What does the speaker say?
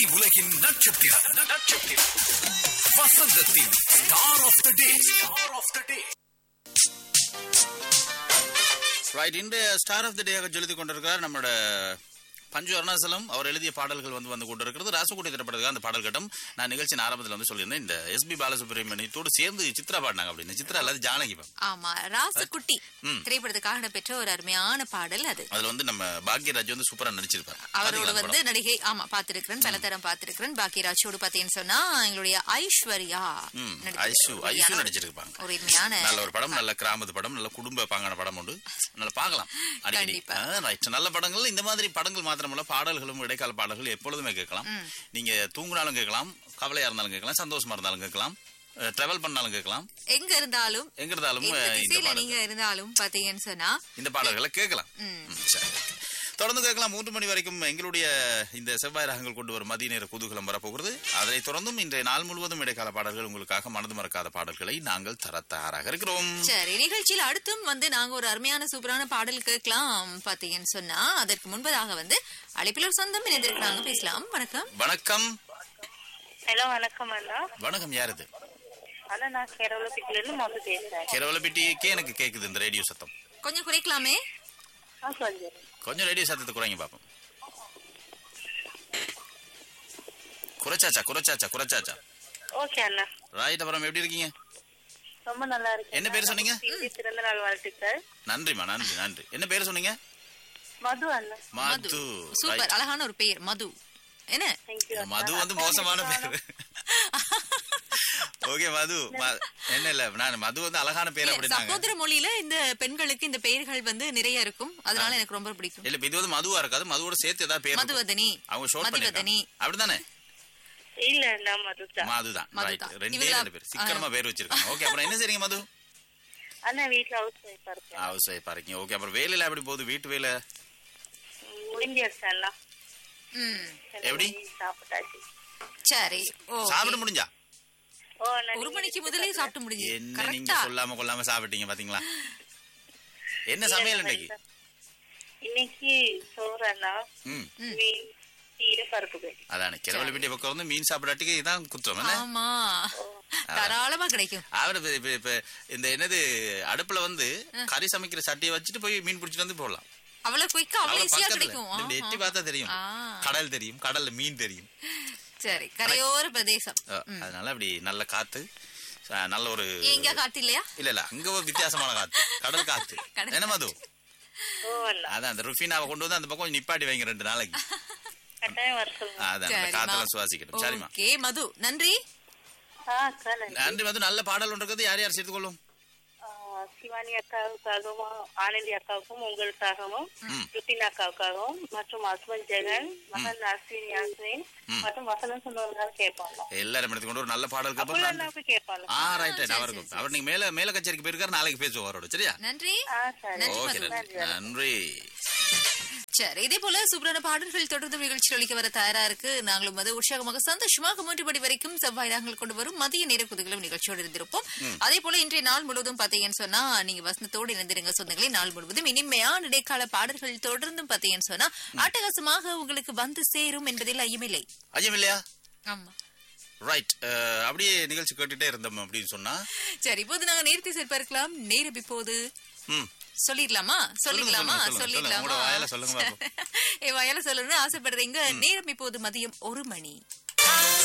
உலகின் நட்சத்திரம் நட்சத்திரம் வசந்தத்தின் star of the day star of the day right இன்றைய ஸ்டார் ஆஃப் த டேயாக எழுதி கொண்டிருக்கிறார் நம்மளோட பஞ்சு அருணாசலம் அவர் எழுதிய பாடல்கள் வந்து வந்து கொண்டிருக்கிறது ராசகுடி திரைப்படத்துக்கு அந்த பாடல் கட்டம் நான் நிகழ்ச்சியின் ஆரம்பத்தில் வந்து சொல்லியிருந்தேன் இந்த எஸ்பி பாலசுப்ரமணியத்தோடு சேர்ந்து சித்ரா பாடினாங்க அப்படின்னு சித்ரா அல்லது ஜானகி மேம் ஆமா ராசகுட்டி ம். திரைப்படத்துக்காக நடைபெற்ற ஒரு அருமையான பாடல் அது அதுல வந்து நம்ம பாக்யராஜ் வந்து சூப்பரா நடிச்சிருப்பார் அவரோட பாத்தீங்களா அந்த வந்து நடிகை ஆமா பாத்திருக்கிறேன் பல தரம் பாத்திருக்கிறேன் பாக்கியராஜோடு பாத்தீங்கன்னு சொன்னா எங்களுடைய ஐஸ்வர்யா ம், நடிச்சிருக்காங்க. ஐஷு ஐஷு ஒரு நடிச்சிருப்பாங்க ஒரு இனிமையான நல்ல ஒரு படம் நல்ல கிராமத்து படம் நல்ல குடும்ப பாங்கான படம் உண்டு நல்லா பார்க்கலாம் அடிக்கடி கண்டிப்பா. ரைட் நல்ல படங்கள் இந்த மாதிரி படங்கள் மாத்திரமல்ல பாடல்களும் இடைக்கால பாடல்கள் எப்பொழுதுமே கேட்கலாம் நீங்க தூங்குனாலும் கேட்கலாம் கவலையா இருந்தாலும் கேட்கலாம் சந்தோஷமா இருந்தாலும் கேட்கலாம் டிராவல் பண்ணாலும் கேட்கலாம் எங்க இருந்தாலும் எங்க இருந்தாலும் எந்த அஹ், இந்த திசையில பாடல் நீங்க இருந்தாலும் பாத்தீங்கன்னு சொன்னா இந்த பாடல்களை கேட்கலாம் ம், சரி. தொடர்ந்து கேட்கலாம் மூன்று மணி வரைக்கும் எங்களுடைய இந்த செவ்வாய் ராகங்கள் கொண்டு வரும் மதிய நேர குதூகலம் வரப்போகிறது அதை தொடர்ந்தும் இன்றைய நாள் முழுவதும் இடைக்கால பாடல்கள் உங்களுக்காக மனது மறக்காத பாடல்களை நாங்கள் தர தயாராக இருக்கிறோம் சரி நிகழ்ச்சியில் அடுத்தும் வந்து நாங்க ஒரு அருமையான சூப்பரான பாடல் கேட்கலாம் பாத்தீங்கன்னு சொன்னா அதற்கு முன்பதாக வந்து அழைப்பில் ஒரு சொந்தம் இணைந்திருக்கிறாங்க பேசலாம் வணக்கம் வணக்கம் ஹலோ வணக்கம் அண்ணா வணக்கம் யார் இது அண்ணா நான் கேரளப்பிட்டில இருந்து மொத்தம் பேசுறேன் கேரவலப்பட்டிக்கே எனக்கு கேக்குது இந்த ரேடியோ சத்தம் கொஞ்சம் குறைக்கலாமே ஆ சொல்லுங்க கொஞ்சம் ரேடியோ சத்தத்தை குறைங்க பாப்போம் குறைச்சாச்சா குறைச்சாச்சா குறைச்சாச்சா ஓகே அண்ணா ரைட் அப்புறம் எப்படி இருக்கீங்க ரொம்ப நல்லா இருக்கு என்ன பேர் சொன்னீங்க? இந்தி பிறந்த நாள் வாழ்த்துக்கள் நன்றிமா நன்றி நன்றி என்ன பேர் சொன்னீங்க மது அண்ணா மது மது சூப்பர் Right. அழகான ஒரு பெயர் மது என்ன தேங்க்யூ மது வந்து மோசமான பேர் ஓகே மது ம- என்ன இல்ல நான் மது வந்து அழகான பேர் இல்ல, அப்படின்னாங்க சகோதர மொழியில இந்த பெண்களுக்கு இந்த பெயர்கள் வந்து நிறைய இருக்கும் அதனால எனக்கு ரொம்ப பிடிக்கும் இல்ல இப்ப இது வந்து மதுவா இருக்காது மதுவோட சேர்த்து ஏதாவது பேர் இருக்கும். மதுவதனி அவங்க ஷோட் மதிவதனி பண்ணிருக்காங்க அப்படிதானே இல்ல அண்ணா மதுதான் மதுதான் ரைட் மதுதான். ரெண்டே இவங்களா- ரெண்டு பேர் சீக்கிரமா பேர் வச்சிருக்காங்க ஓகே அப்புறம் என்ன செய்றீங்க மது அண்ணா வீட்டுல ஹவுஸ் ஒய்ஃபா இருக்கேன் ஹவுஸ் ஒய்ஃபா இருக்கீங்க ஓகே அப்புறம் வேலையில எப்படி போகுது வீட்டு வேலை ம், முடிஞ்சிருச்சு அண்ணா ம் எப்படி? சாப்பிட்டாச்சு சரி ஓ சாப்பிட முடிஞ்சா ஓ அண்ணா ஒரு நீங்க மணிக்கு முதலே சாப்பிட்டு முடிஞ்சு என்ன நீங்க கரெக்டா சொல்லாம கொள்ளாம சாப்பிட்டீங்க பாத்தீங்களா என்ன சமையல் இன்னைக்கு இன்னைக்கு சோறு அண்ணா ம் மீன் கீரை பருப்பு கறி. அதானே கிரவல வீட்டு பக்கம் வந்து மீன் சாப்பிடாட்டிக்கு இதான் குற்றம் என்ன ஆமா தாராளமா கிடைக்கும் அவர் இப்ப- இப்ப- இப்ப இந்த என்னது அடுப்புல வந்து கறி சமைக்கிற சட்டியை வச்சுட்டு போய் மீன் பிடிச்சிட்டு வந்து போடலாம் அவ்வளவு குயிக்கா அவ்வளவு அவ்வளவு ஈஸியா பக்கத்துல. கிடைக்கும் இப்படி எட்டி ஆஹா. பார்த்தா தெரியும் ஆ. கடல் தெரியும் கடல்ல மீன் தெரியும் சரி கரையோர பிரதேசம் அஹ், அதனால அப்படி நல்ல காத்து அஹ், நல்ல ஒரு எங்க காட்டு இல்லையா இல்ல இல்ல அங்க ஒரு வித்தியாசமான காத்து கடல் காத்து கடல் என்ன மது ஓ அண்ணா அதான் அந்த ருஃபினாவை கொண்டு வந்து அந்த பக்கம் கொஞ்சம் நிப்பாட்டி வைங்க ரெண்டு நாளைக்கு கட்டாயம் வர சொல்லுங்க அதான் அந்த சரிம்மா. காத்தெல்லாம் சுவாசிக்கட்டும் சரிம்மா ஓகே மது நன்றி ஆ அக்கா நன்றி நன்றி மது நல்ல பாடல் ஒன்று இருக்குது யார் யார் சேர்த்து கொள்ளும் ஆ, சிவானி அக்காவுக்காகவும் ஆனந்தி அக்காவுக்கும் உங்களுக்காகவும் ருத்தின் அக்காவுக்காகவும் மற்றும் ஹஸ்பண்ட் ஜெகன் மகன் அஸ்வின் யாஸ்மின் மற்றும் வசனம் சொன்னவர்கள் கேட்பாங்க எல்லாரும் எடுத்து கொண்டு ஒரு நல்ல பாடலுக்கு அப்புறம் அப்புறம் அண்ணாவுக்கு கேட்பாங்க ஆ ரைட் ரைட் அவருக்கும் அவர் நீங்க மேல மேல கச்சேரிக்கு போயிருக்காரு நாளைக்கு பேசுவோம் அவரோட சரியா நன்றி ஆ சரி நன்றி ஓகே மது. நன்றி நன்றி சரி இதே போல சூப்பரான பாடல்கள் தொடர்ந்து நிகழ்ச்சி அளிக்க வர தயாரா இருக்கு நாங்களும் வந்து உற்சாகமாக சந்தோஷமாக மூன்று மணி வரைக்கும் செவ்வாய் நாங்கள் கொண்டு வரும் மதிய நேர குதிகளும் நிகழ்ச்சியோடு இருந்திருப்போம் அதே போல இன்றைய நாள் முழுவதும் பாத்தீங்கன்னு சொன்னா நீங்க வசனத்தோடு இணைந்திருங்க சொந்தங்களே நாள் முழுவதும் இனிமையான இடைக்கால பாடல்கள் தொடர்ந்தும் பாத்தீங்கன்னு சொன்னா அட்டகாசமாக உங்களுக்கு வந்து சேரும் என்பதில் ஐயமில்லை ஐயம் இல்லையா ஆமா ரைட் அப்படியே நிகழ்ச்சி கேட்டுட்டே இருந்தோம் அப்படின்னு சொன்னா சரி இப்போது நாங்க நேர்த்தி சேர்ப்பார்க்கலாம் நேரம் இப்போது ம் சொல்லிடலாமா சொல்லிடலாமா சொல்லுங்க, சொல்லுங்க. சொல்லிடலாமா உங்களோட வாயால சொல்லுங்க பாப்போம். என் வாயால சொல்லணும்னு ஆசைப்படுறீங்க நேரம் இப்போது மதியம் ஒரு மணி